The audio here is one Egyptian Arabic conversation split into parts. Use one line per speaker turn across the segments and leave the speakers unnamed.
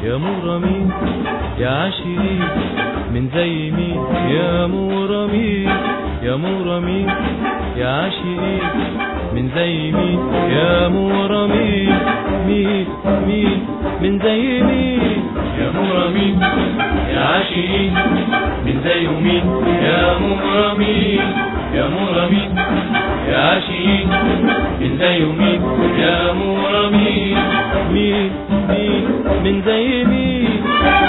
يا مغرمين يا عاشقين من زي مين يا مغرمين يا مغرمين يا عاشقين من زي مين يا مغرمين مين مين من زي مين يا مغرمين يا عاشقين من زي مين يا مغرمين يا مغرمين يا عاشقين من زي مين يا مغرمين مين مين من زي مين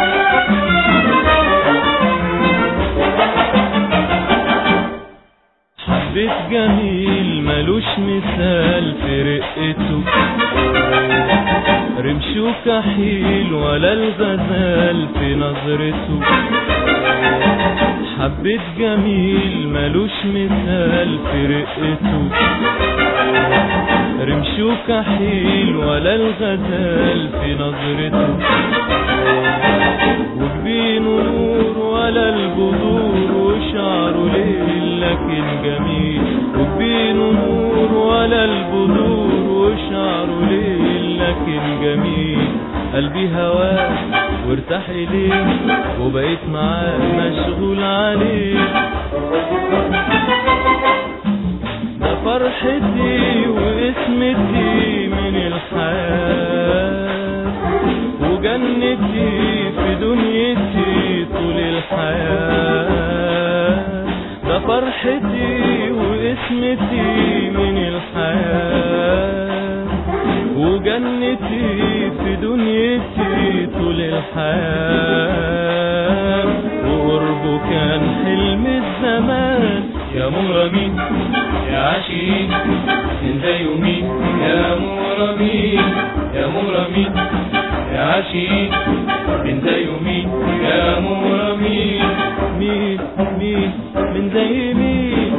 حبيت جميل ملوش مثال في رقته رمشه كحيل ولا الغزال في نظرته حبيت جميل ملوش مثال في رقته رمشه كحيل ولا الغزال في نظرته وجبينه نور ولا البذور وشعره ليل لكن جميل وجبينه نور ولا البذور وشعره ليل لكن جميل قلبي هواه وارتاح اليه وبقيت معاه مشغول عليه ده فرحتي واسمتي من الحياة وجنتي في دنيتي طول الحياة ده فرحتي واسمتي من الحياة وجنتي في دنيتي طول الحياة وقربه كان حلم الزمان يا مغرمين يا عاشقين من زي مين يا مغرمين يا مغرمين يا عاشقين من زي مين يا مغرمين مين مين من زي مين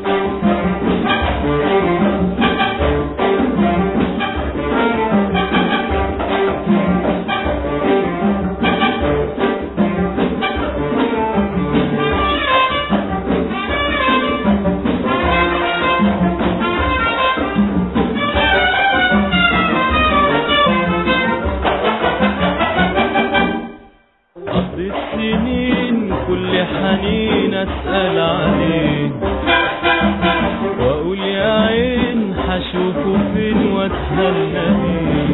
قضيت سنين كل حنين اسأل عليه واقول يا عين حشوفه فين واتهنى بيه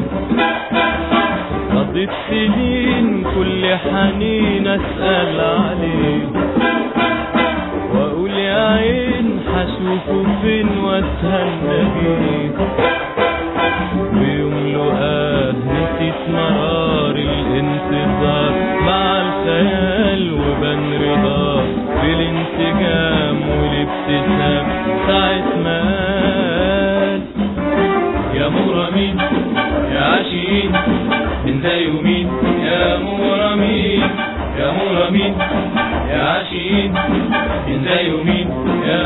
قضيت سنين كل حنين اسأل عليه واقول يا عين حشوفه فين واتهنى بيه ويوم لقاه نسيت مرار الانتظار مع الخيال وبان رضاه بالانسجام والابتسام ساعة ما قال يا مغرمين يا عاشقين من زي مين يا مغرمين يا مغرمين يا عاشقين من زي مين يا